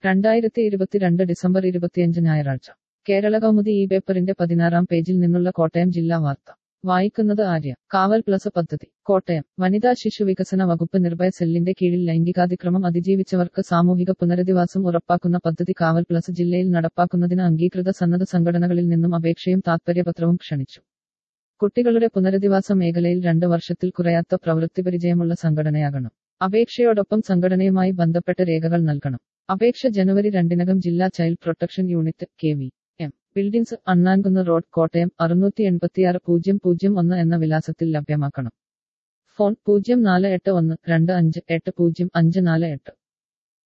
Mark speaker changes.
Speaker 1: രണ്ടായിരത്തി ഇരുപത്തിരണ്ട് ഡിസംബർ ഇരുപത്തിയഞ്ച് ഞായറാഴ്ച കേരള കൗമുദി ഈ പേപ്പറിന്റെ പതിനാറാം പേജിൽ നിന്നുള്ള കോട്ടയം ജില്ലാ വാർത്ത വായിക്കുന്നത് ആര്യ കാവൽ പ്ലസ് പദ്ധതി കോട്ടയം വനിതാ ശിശു വികസന വകുപ്പ് നിർഭയ സെല്ലിന്റെ കീഴിൽ ലൈംഗികാതിക്രമം അതിജീവിച്ചവർക്ക് സാമൂഹിക പുനരധിവാസം ഉറപ്പാക്കുന്ന പദ്ധതി കാവൽ പ്ലസ് ജില്ലയിൽ നടപ്പാക്കുന്നതിന് അംഗീകൃത സന്നദ്ധ സംഘടനകളിൽ നിന്നും അപേക്ഷയും താത്പര്യപത്രവും ക്ഷണിച്ചു കുട്ടികളുടെ പുനരധിവാസ മേഖലയിൽ രണ്ട് വർഷത്തിൽ കുറയാത്ത പ്രവൃത്തിപരിചയമുള്ള സംഘടനയാകണം അപേക്ഷയോടൊപ്പം സംഘടനയുമായി ബന്ധപ്പെട്ട രേഖകൾ നൽകണം അപേക്ഷ ജനുവരി രണ്ടിനകം ജില്ലാ child protection unit K V M buildings Annankunnu road Kottayam അറുന്നൂറ്റി എൺപത്തിയാറ് പൂജ്യം പൂജ്യം ഒന്ന് എന്ന വിലാസത്തിൽ ലഭ്യമാക്കണം ഫോൺ പൂജ്യം നാല് എട്ട് ഒന്ന് രണ്ട് അഞ്ച് എട്ട് പൂജ്യം അഞ്ച് നാല് എട്ട്